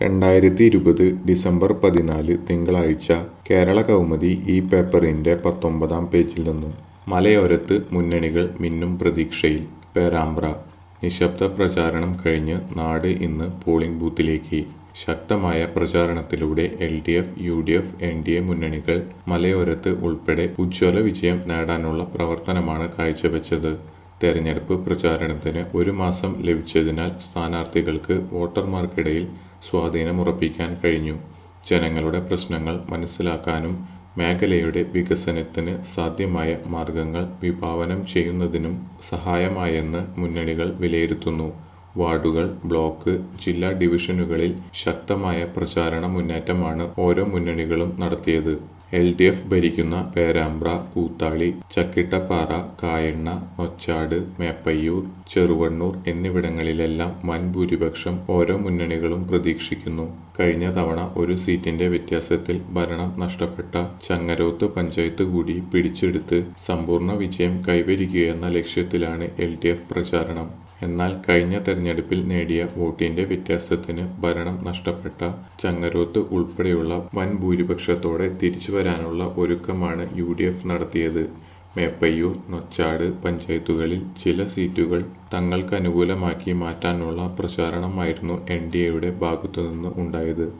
രണ്ടായിരത്തി ഇരുപത് ഡിസംബർ പതിനാല് തിങ്കളാഴ്ച കേരള കൗമുദി ഈ പേപ്പറിന്റെ പത്തൊമ്പതാം പേജിൽ നിന്ന് മലയോരത്ത് മുന്നണികൾ മിന്നും പ്രതീക്ഷയിൽ പേരാമ്പ്ര നിശബ്ദ പ്രചാരണം കഴിഞ്ഞ് നാട് ഇന്ന് പോളിംഗ് ബൂത്തിലേക്ക് ശക്തമായ പ്രചാരണത്തിലൂടെ L D F U D F N D A മുന്നണികൾ മലയോരത്ത് ഉൾപ്പെടെ ഉജ്ജ്വല വിജയം നേടാനുള്ള പ്രവർത്തനമാണ് കാഴ്ചവെച്ചത് തെരഞ്ഞെടുപ്പ് പ്രചാരണത്തിന് ഒരു മാസം ലഭിച്ചതിനാൽ സ്ഥാനാർത്ഥികൾക്ക് വോട്ടർമാർക്കിടയിൽ സ്വാധീനമുറപ്പിക്കാൻ കഴിഞ്ഞു ജനങ്ങളുടെ പ്രശ്നങ്ങൾ മനസ്സിലാക്കാനും മേഖലയുടെ വികസനത്തിന് സാധ്യമായ മാർഗങ്ങൾ വിഭാവനം ചെയ്യുന്നതിനും സഹായമായെന്ന് മുന്നണികൾ വിലയിരുത്തുന്നു വാർഡുകൾ ബ്ലോക്ക് ജില്ലാ ഡിവിഷനുകളിൽ ശക്തമായ പ്രചാരണ മുന്നേറ്റമാണ് ഓരോ മുന്നണികളും നടത്തിയത് എൽ ഡി എഫ് ഭരിക്കുന്ന പേരാമ്പ്ര കൂത്താളി ചക്കിട്ടപ്പാറ കായണ്ണ നൊച്ചാട് മേപ്പയ്യൂർ ചെറുവണ്ണൂർ എന്നിവിടങ്ങളിലെല്ലാം വൻ ഭൂരിപക്ഷം ഓരോ മുന്നണികളും പ്രതീക്ഷിക്കുന്നു കഴിഞ്ഞ തവണ ഒരു സീറ്റിന്റെ വ്യത്യാസത്തിൽ ഭരണം നഷ്ടപ്പെട്ട ചങ്ങരോത്ത് പഞ്ചായത്ത് കൂടി പിടിച്ചെടുത്ത് സമ്പൂർണ്ണ വിജയം കൈവരിക്കുകയെന്ന ലക്ഷ്യത്തിലാണ് എൽ ഡി എഫ് പ്രചാരണം എന്നാൽ കഴിഞ്ഞ തെരഞ്ഞെടുപ്പിൽ നേടിയ വോട്ടിന്റെ വ്യത്യാസത്തിന് ഭരണം നഷ്ടപ്പെട്ട ചങ്ങരോത്ത് ഉൾപ്പെടെയുള്ള വൻ ഭൂരിപക്ഷത്തോടെ തിരിച്ചുവരാനുള്ള ഒരുക്കമാണ് യു ഡി എഫ് നടത്തിയത് മേപ്പയ്യൂർ നൊച്ചാട് പഞ്ചായത്തുകളിൽ ചില സീറ്റുകൾ തങ്ങൾക്ക് അനുകൂലമാക്കി മാറ്റാനുള്ള പ്രചാരണമായിരുന്നു എൻ ഡി എയുടെ ഭാഗത്തുനിന്ന് ഉണ്ടായത്